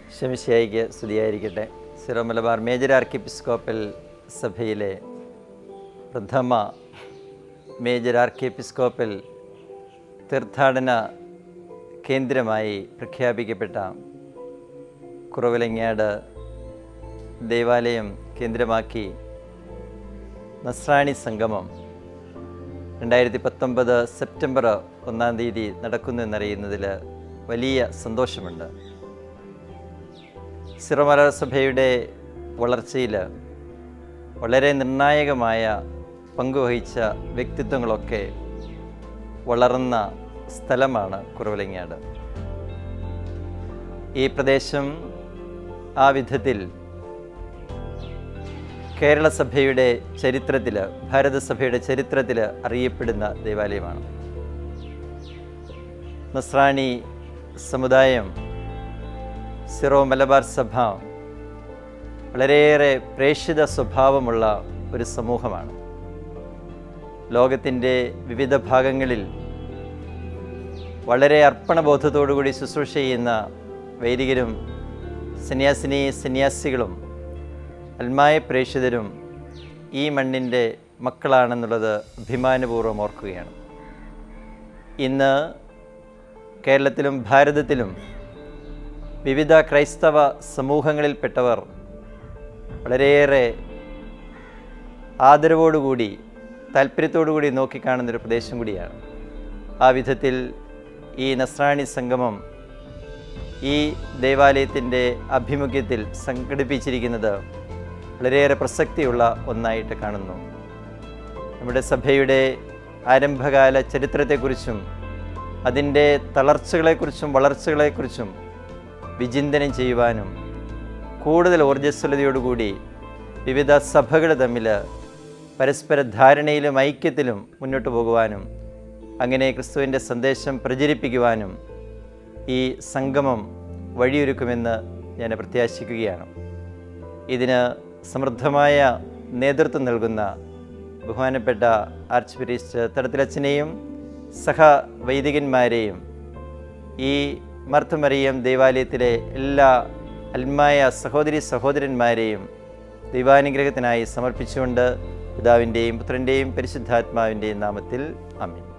ശമിശിയായിക്ക് സ്തുതിയായിരിക്കട്ടെ Syro Malabar major ആർക്കിപ്പിസ്കോപ്പൽ സഭയിലെ പ്രഥമ മേജർ ആർക്കിപ്പിസ്കോപ്പൽ തീർത്ഥാടന കേന്ദ്രമായി പ്രഖ്യാപിക്കപ്പെട്ട കുറവിലങ്ങാട് ദേവാലയം കേന്ദ്രമാക്കി നസ്രാണി സംഗമം രണ്ടായിരത്തി പത്തൊമ്പത് സെപ്റ്റംബർ ഒന്നാം തീയതി നടക്കുന്നു എന്നറിയുന്നതിൽ വലിയ സന്തോഷമുണ്ട് സിറമല സഭയുടെ വളർച്ചയിൽ വളരെ നിർണായകമായ പങ്കുവഹിച്ച വ്യക്തിത്വങ്ങളൊക്കെ വളർന്ന സ്ഥലമാണ് കുറവലങ്ങാട് ഈ പ്രദേശം ആ വിധത്തിൽ കേരള സഭയുടെ ചരിത്രത്തിൽ ഭാരതസഭയുടെ ചരിത്രത്തിൽ അറിയപ്പെടുന്ന ദേവാലയമാണ് നസ്രാണി സമുദായം സിറോ മലബാർ സഭ വളരെയേറെ പ്രേക്ഷിത സ്വഭാവമുള്ള ഒരു സമൂഹമാണ് ലോകത്തിൻ്റെ വിവിധ ഭാഗങ്ങളിൽ വളരെ അർപ്പണബോധത്തോടുകൂടി ശുശ്രൂഷ ചെയ്യുന്ന വൈദികരും സന്യാസിനി സന്യാസികളും അൽമായ പ്രേക്ഷിതരും ഈ മണ്ണിൻ്റെ മക്കളാണെന്നുള്ളത് അഭിമാനപൂർവ്വം ഓർക്കുകയാണ് ഇന്ന് കേരളത്തിലും ഭാരതത്തിലും വിവിധ ക്രൈസ്തവ സമൂഹങ്ങളിൽപ്പെട്ടവർ വളരെയേറെ ആദരവോടുകൂടി താല്പര്യത്തോടുകൂടി നോക്കിക്കാണുന്നൊരു പ്രദേശം കൂടിയാണ് ആ വിധത്തിൽ ഈ നസ്രാണി സംഗമം ഈ ദേവാലയത്തിൻ്റെ ആഭിമുഖ്യത്തിൽ സംഘടിപ്പിച്ചിരിക്കുന്നത് വളരെയേറെ പ്രസക്തിയുള്ള ഒന്നായിട്ട് കാണുന്നു നമ്മുടെ സഭയുടെ ആരംഭകാല ചരിത്രത്തെക്കുറിച്ചും അതിൻ്റെ തളർച്ചകളെക്കുറിച്ചും വളർച്ചകളെക്കുറിച്ചും വിചിന്തനം ചെയ്യുവാനും കൂടുതൽ ഊർജ്ജസ്വലതയോടുകൂടി വിവിധ സഭകൾ തമ്മിൽ പരസ്പര ധാരണയിലും ഐക്യത്തിലും മുന്നോട്ട് പോകുവാനും അങ്ങനെ ക്രിസ്തുവിൻ്റെ സന്ദേശം പ്രചരിപ്പിക്കുവാനും ഈ സംഗമം വഴിയൊരുക്കുമെന്ന് ഞാൻ പ്രത്യാശിക്കുകയാണ് ഇതിന് സമൃദ്ധമായ നേതൃത്വം നൽകുന്ന ബഹുമാനപ്പെട്ട ആർച്ച് പ്രീസ്റ്റ് തടത്തിലച്ചനെയും സഹ വൈദികന്മാരെയും ഈ മർത്തമറിയം ദേവാലയത്തിലെ എല്ലാ അൽമായ സഹോദരി സഹോദരന്മാരെയും ദൈവാനുഗ്രഹത്തിനായി സമർപ്പിച്ചുകൊണ്ട് പിതാവിൻ്റെയും പുത്രൻ്റെയും പരിശുദ്ധാത്മാവിൻ്റെയും നാമത്തിൽ അമീൻ